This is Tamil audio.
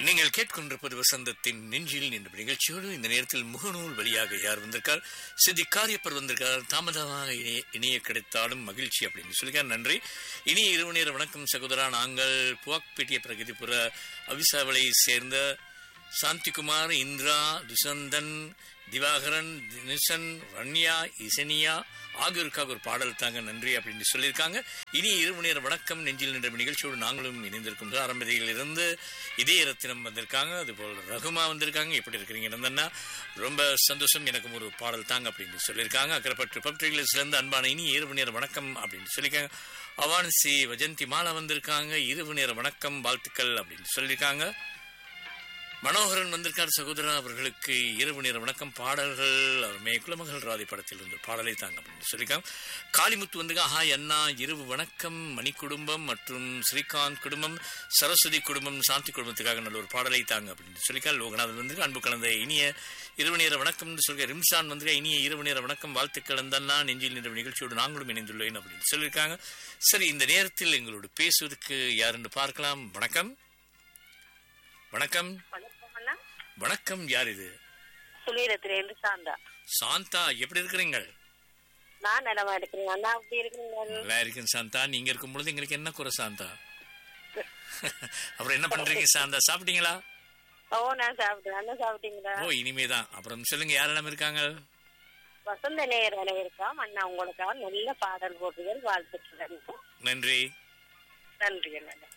நீங்கள் கேட்கின்றிருப்பது வசந்தத்தின் நெஞ்சில் என்ற நிகழ்ச்சியோடு இந்த நேரத்தில் முகநூல் வழியாக யார் வந்திருக்கார் சித்தி காரியப்பர் வந்திருக்கார் தாமதமாக இணைய இணைய கிடைத்தாலும் மகிழ்ச்சி அப்படின்னு சொல்லியிருக்கார் நன்றி இனிய இரவு நேர வணக்கம் சகோதரா நாங்கள் புவாக்பேட்டிய பிரகதிபுர அவிசாவளை சேர்ந்த சாந்திகுமார் இந்திரா துசந்தன் திவாகரன் தினசன் ரன்யா இசனியா ஆகியோருக்காக ஒரு பாடல் தாங்க நன்றி அப்படின்னு சொல்லியிருக்காங்க இனி இரவு நேர வணக்கம் நெஞ்சில் நின்ற நிகழ்ச்சியோடு நாங்களும் இணைந்திருக்கின்றோம் ஆரம்பதியில் இருந்து இதய ரத்தினம் வந்திருக்காங்க அதுபோல் ரகுமா வந்திருக்காங்க எப்படி இருக்கிறீங்க இருந்தன்னா ரொம்ப சந்தோஷம் எனக்கும் ஒரு பாடல் தாங்க அப்படின்னு சொல்லியிருக்காங்க அக்கறைப்பட்டு பப்ளிக்ல இருந்து அன்பான இனி இரவு நேர வணக்கம் அப்படின்னு சொல்லியிருக்காங்க அவான்சி வஜந்தி மாலா வந்திருக்காங்க இரவு நேர வணக்கம் வாழ்த்துக்கள் அப்படின்னு சொல்லியிருக்காங்க மனோகரன் வந்திருக்கார் சகோதரா அவர்களுக்கு இரவு நேர வணக்கம் பாடல்கள் அவருமே குலமகள் ராதி படத்தில் இருந்து பாடலை தாங்க அப்படின்னு சொல்லியிருக்காங்க காளிமுத்து வந்துங்க ஹாய் அண்ணா இரவு வணக்கம் மணி குடும்பம் மற்றும் ஸ்ரீகாந்த் குடும்பம் சரஸ்வதி குடும்பம் சாந்தி குடும்பத்துக்காக நல்ல ஒரு பாடலை தாங்க அப்படின்னு சொல்லியிருக்கார் லோகநாதன் வந்து அன்பு கலந்த இனிய இரவு நேர வணக்கம்னு சொல்லியிருக்க ரிம்சான் வந்து இனிய இரவு நேர வணக்கம் வாழ்த்துக்கள் அந்தண்ணா நெஞ்சில் நின்ற நிகழ்ச்சியோடு நாங்களும் இணைந்துள்ளேன் அப்படின்னு சொல்லியிருக்காங்க சரி இந்த நேரத்தில் எங்களோடு பேசுவதற்கு யாருன்னு பார்க்கலாம் வணக்கம் வணக்கம் வணக்கம் அண்ணா வணக்கம் யார் இது சுழிரத்திலேருந்து சாந்தா சாந்தா எப்படி இருக்கிறீங்க நான் நலமா இருக்கிறேன் அண்ணா அப்படி இருக்கிறீங்க நல்லா இருக்கேன் சாந்தா நீங்க இருக்கும் பொழுது எங்களுக்கு என்ன குறை சாந்தா அப்புறம் என்ன பண்றீங்க சாந்தா சாப்பிட்டீங்களா ஓ நான் சாப்பிட்டேன் அண்ணா சாப்பிட்டீங்களா ஓ இனிமேதான் அப்புறம் சொல்லுங்க யாரெல்லாம் இருக்காங்க வசந்த நேர் அனைவருக்காம் அண்ணா உங்களுக்காக நல்ல பாடல் போட்டுகள் வாழ்த்துக்கள் நன்றி நன்றி அண்ணா